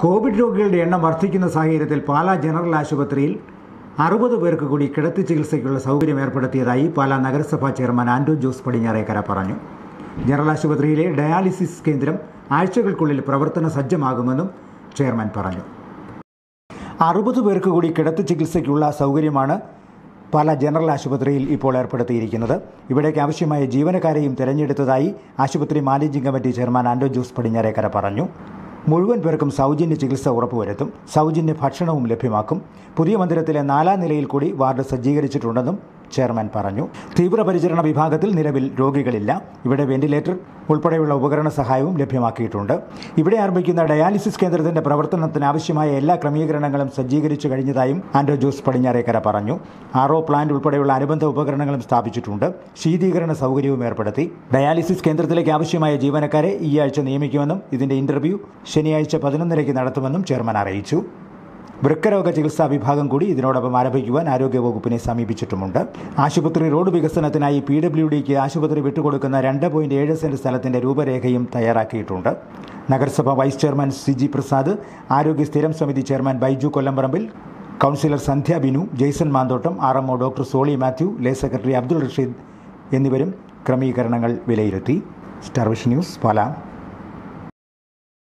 Covid രോഗികളുടെ എണ്ണം വർദ്ധിക്കുന്ന സാഹചര്യത്തിൽ പാലാ ജനറൽ ആശുപത്രിയിൽ അറുപത് പേർക്ക് കൂടി കിടത്തി ചികിത്സയ്ക്കുള്ള സൗകര്യം ഏർപ്പെടുത്തിയതായി പാലാ നഗരസഭാ ചെയർമാൻ ആൻഡോ ജോസ് പടിഞ്ഞാറേക്കര പറഞ്ഞു ജനറൽ ആശുപത്രിയിലെ ഡയാലിസിസ് കേന്ദ്രം ആഴ്ചകൾക്കുള്ളിൽ പ്രവർത്തന സജ്ജമാകുമെന്നും ചെയർമാൻ പറഞ്ഞു അറുപത് പേർക്ക് കൂടി കിടത്തി ചികിത്സയ്ക്കുള്ള സൗകര്യമാണ് പല ജനറൽ ആശുപത്രിയിൽ ഇപ്പോൾ ഏർപ്പെടുത്തിയിരിക്കുന്നത് ഇവിടേക്ക് ആവശ്യമായ ജീവനക്കാരെയും തിരഞ്ഞെടുത്തതായി ആശുപത്രി managing committee chairman Ando Jose Padinjarekkara പറഞ്ഞു മുഴുവൻ പേർക്കും സൗജന്യ ചികിത്സ ഉറപ്പുവരുത്തും സൗജന്യ ഭക്ഷണവും ലഭ്യമാക്കും പുതിയ മന്ദിരത്തിലെ നാലാം നിലയിൽ കൂടി വാർഡ് സജ്ജീകരിച്ചിട്ടുണ്ടെന്നും ചെയർമാൻ പറഞ്ഞു തീവ്രപരിചരണ വിഭാഗത്തിൽ നിലവിൽ രോഗികളില്ല ഇവിടെ വെന്റിലേറ്റർ ഉൾപ്പെടെയുള്ള ഉപകരണ സഹായവും ലഭ്യമാക്കിയിട്ടുണ്ട് ഇവിടെ ആരംഭിക്കുന്ന ഡയാലിസിസ് കേന്ദ്രത്തിന്റെ പ്രവർത്തനത്തിന് ആവശ്യമായ എല്ലാ ക്രമീകരണങ്ങളും സജ്ജീകരിച്ചു കഴിഞ്ഞതായും ആൻഡോ ജോസ് പടിഞ്ഞാറേക്കര പറഞ്ഞു ആർഒ പ്ലാന്റ് ഉൾപ്പെടെയുള്ള അനുബന്ധ ഉപകരണങ്ങളും സ്ഥാപിച്ചിട്ടുണ്ട് ശീതീകരണ സൗകര്യവും ഏർപ്പെടുത്തി ഡയാലിസിസ് കേന്ദ്രത്തിലേക്ക് ആവശ്യമായ ജീവനക്കാരെ ഈ ആഴ്ച നിയമിക്കുമെന്നും ഇതിന്റെ ഇന്റർവ്യൂ ശനിയാഴ്ച പതിനൊന്നരയ്ക്ക് നടത്തുമെന്നും ചെയർമാൻ അറിയിച്ചു വൃക്കരോഗ ചികിത്സാ വിഭാഗം കൂടി ഇതിനോടൊപ്പം ആരംഭിക്കുവാൻ ആരോഗ്യവകുപ്പിനെ സമീപിച്ചിട്ടുമുണ്ട് ആശുപത്രി റോഡ് വികസനത്തിനായി പി ഡബ്ല്യു ഡിക്ക് ആശുപത്രി വിട്ടുകൊടുക്കുന്ന രണ്ട് പോയിന്റ് ഏഴ് സെന്റ് സ്ഥലത്തിന്റെ രൂപരേഖയും തയ്യാറാക്കിയിട്ടുണ്ട് നഗരസഭ vice chairman C G Prasad ആരോഗ്യ സ്ഥിരം സമിതി chairman Baiju Kollamparambil councillor Sandhya Binu Jaison Manthottam R MO doctor Soly Mathew lay secretary Abdul Rasheed എന്നിവരും ക്രമീകരണങ്ങൾ വിലയിരുത്തി സ്റ്റാർ വിഷൻ ന്യൂസ് പാലാ